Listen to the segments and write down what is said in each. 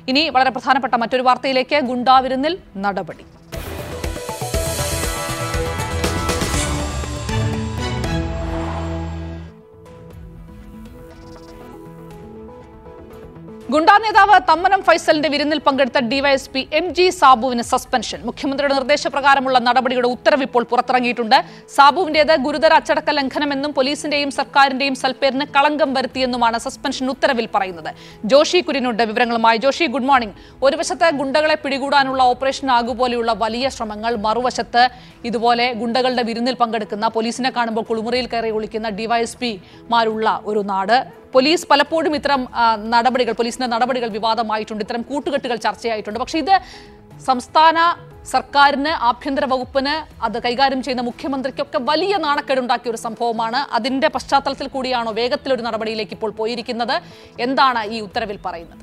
ഇനി വളരെ പ്രധാനപ്പെട്ട മറ്റൊരു വാർത്തയിലേക്ക് ഗുണ്ടാവിരുന്നിൽ നടപടി ഗുണ്ടാ നേതാവ് തമ്മനം ഫൈസലിന്റെ വിരുന്നിൽ പങ്കെടുത്ത ഡിവൈഎസ്പി എം ജി സാബുവിന് സസ്പെൻഷൻ മുഖ്യമന്ത്രിയുടെ നിർദ്ദേശപ്രകാരമുള്ള നടപടിയുടെ ഉത്തരവ് ഇപ്പോൾ പുറത്തിറങ്ങിയിട്ടുണ്ട് സാബുവിന്റേത് ഗുരുതര അച്ചടക്ക ലംഘനമെന്നും പോലീസിന്റെയും സർക്കാരിന്റെയും സൽപ്പേരിന് കളങ്കം വരുത്തിയെന്നുമാണ് സസ്പെൻഷൻ ഉത്തരവിൽ പറയുന്നത് ജോഷി കുര്യനുണ്ട് വിവരങ്ങളുമായി ജോഷി ഗുഡ് മോർണിംഗ് ഒരു വശത്ത് ഗുണ്ടകളെ പിടികൂടാനുള്ള ഓപ്പറേഷൻ ആകു പോലെയുള്ള വലിയ ശ്രമങ്ങൾ മറുവശത്ത് ഇതുപോലെ ഗുണ്ടകളുടെ വിരുന്നിൽ പങ്കെടുക്കുന്ന പോലീസിനെ കാണുമ്പോൾ കുളിമുറിയിൽ കയറി ഒളിക്കുന്ന ഡിവൈഎസ്പിമാരുള്ള ഒരു നാട് പോലീസ് പലപ്പോഴും ഇത്തരം ആ, നടപടികൾ പോലീസിന്റെ നടപടികൾ വിവാദമായിട്ടുണ്ട് ഇത്തരം കൂട്ടുകെട്ടുകൾ ചർച്ചയായിട്ടുണ്ട് പക്ഷേ ഇത് സംസ്ഥാന സർക്കാരിന് ആഭ്യന്തര വകുപ്പിന് അത് കൈകാര്യം ചെയ്യുന്ന മുഖ്യമന്ത്രിക്കൊക്കെ വലിയ നാണക്കേടുണ്ടാക്കിയ ഒരു സംഭവമാണ് അതിന്റെ പശ്ചാത്തലത്തിൽ കൂടിയാണോ വേഗത്തിലൊരു നടപടിയിലേക്ക് ഇപ്പോൾ പോയിരിക്കുന്നത് എന്താണ് ഈ ഉത്തരവിൽ പറയുന്നത്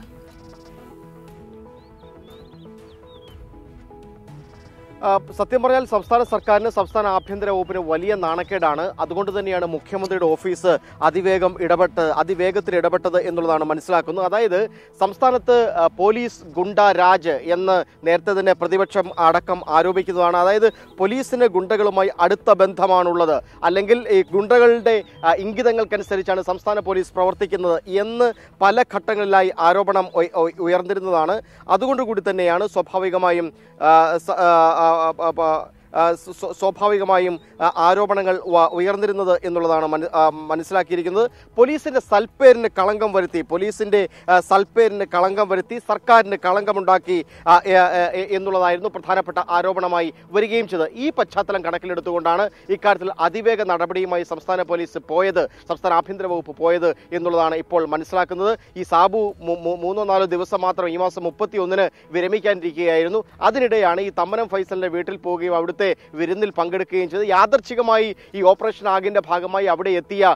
ആ, സത്യം പറഞ്ഞാൽ സംസ്ഥാന സർക്കാരിന് സംസ്ഥാന ആഭ്യന്തര വകുപ്പിന് വലിയ നാണക്കേടാണ് അതുകൊണ്ട് തന്നെയാണ് മുഖ്യമന്ത്രിയുടെ ഓഫീസ് അതിവേഗം ഇടപെട്ട് അതിവേഗത്തിൽ ഇടപെട്ടത് എന്നുള്ളതാണ് മനസ്സിലാക്കുന്നത് അതായത് സംസ്ഥാനത്ത് ആ, പോലീസ് ഗുണ്ട രാജ് എന്ന് നേരത്തെ തന്നെ പ്രതിപക്ഷം അടക്കം ആരോപിക്കുന്നതാണ് അതായത് പോലീസിന് ഗുണ്ടകളുമായി അടുത്ത ബന്ധമാണുള്ളത് അല്ലെങ്കിൽ ഈ ഗുണ്ടകളുടെ ആ, ഇംഗിതങ്ങൾക്കനുസരിച്ചാണ് സംസ്ഥാന പോലീസ് പ്രവർത്തിക്കുന്നത് എന്ന് പല ഘട്ടങ്ങളിലായി ആരോപണം ഉയ- ഉയ- ഉയർന്നിരുന്നതാണ് അതുകൊണ്ട് കൂടി തന്നെയാണ് സ്വാഭാവികമായും ആ, സ- ആ, ആ, ആ, ആ, ആ, സ്വ- സ്വാഭാവികമായും ആ, ആരോപണങ്ങൾ വ- ഉയർന്നിരുന്നത് എന്നുള്ളതാണ് മന- ആ, മനസ്സിലാക്കിയിരിക്കുന്നത് പോലീസിന്റെ സൽപ്പേരിന് കളങ്കം വരുത്തി പോലീസിന്റെ ആ, സൽപ്പേരിന് കളങ്കം വരുത്തി സർക്കാരിന് കളങ്കമുണ്ടാക്കി ആ, എ- എ- എ- എന്നുള്ളതായിരുന്നു പ്രധാനപ്പെട്ട ആരോപണമായി വരികയും ചെയ്തത് ഈ പശ്ചാത്തലം കണക്കിലെടുത്തുകൊണ്ടാണ് ഇക്കാര്യത്തിൽ അതിവേഗ നടപടിയുമായി സംസ്ഥാന പോലീസ് പോയത് സംസ്ഥാന ആഭ്യന്തര വകുപ്പ് പോയത് എന്നുള്ളതാണ് ഇപ്പോൾ മനസ്സിലാക്കുന്നത് ഈ സാബു മൂ- മൂ- മൂന്നോ നാലോ ദിവസം മാത്രം ഈ മാസം മുപ്പത്തി ഒന്നിന് വിരമിക്കാനിരിക്കുകയായിരുന്നു അതിനിടെയാണ് ഈ തമ്മനം ഫൈസലിന്റെ വീട്ടിൽ പോവുകയും അവിടുത്തെ വിരുന്നിൽ പങ്കെടുക്കുകയും ചെയ്ത് യാദർച്ഛികമായി ഈ ഓപ്പറേഷൻ ആഗിന്റെ ഭാഗമായി അവിടെ എത്തിയ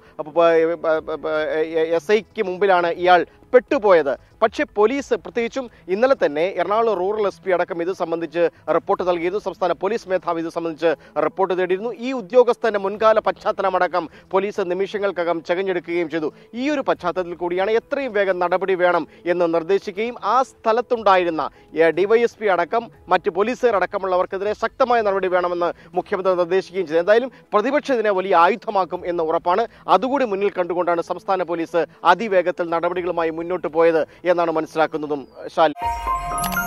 എസ് ഐക്ക് മുമ്പിലാണ് ഇയാൾ പെട്ടുപോയത് പക്ഷേ പോലീസ് പ്രത്യേകിച്ചും ഇന്നലെ തന്നെ എറണാകുളം റൂറൽ എസ് പി അടക്കം ഇത് സംബന്ധിച്ച് റിപ്പോർട്ട് നൽകിയിരുന്നു സംസ്ഥാന പോലീസ് മേധാവി ഇത് സംബന്ധിച്ച് റിപ്പോർട്ട് തേടിയിരുന്നു ഈ ഉദ്യോഗസ്ഥന്റെ മുൻകാല പശ്ചാത്തലമടക്കം പോലീസ് നിമിഷങ്ങൾക്കകം ചകഞ്ഞെടുക്കുകയും ചെയ്തു ഈ ഒരു പശ്ചാത്തലത്തിൽ കൂടിയാണ് എത്രയും വേഗം നടപടി വേണം എന്ന് നിർദ്ദേശിക്കുകയും ആ സ്ഥലത്തുണ്ടായിരുന്ന ഡിവൈഎസ്പി അടക്കം മറ്റ് പോലീസുകാർ അടക്കമുള്ളവർക്കെതിരെ ശക്തമായ നടപടി വേണമെന്ന് മുഖ്യമന്ത്രി നിർദ്ദേശിക്കുകയും ചെയ്തു എന്തായാലും പ്രതിപക്ഷം ഇതിനെ വലിയ ആയുധമാക്കും എന്ന് ഉറപ്പാണ് അതുകൂടി മുന്നിൽ കണ്ടുകൊണ്ടാണ് സംസ്ഥാന പോലീസ് അതിവേഗത്തിൽ നടപടികളുമായി മുന്നോട്ട് പോയത് എന്നാണ് മനസ്സിലാക്കുന്നതും ശാലി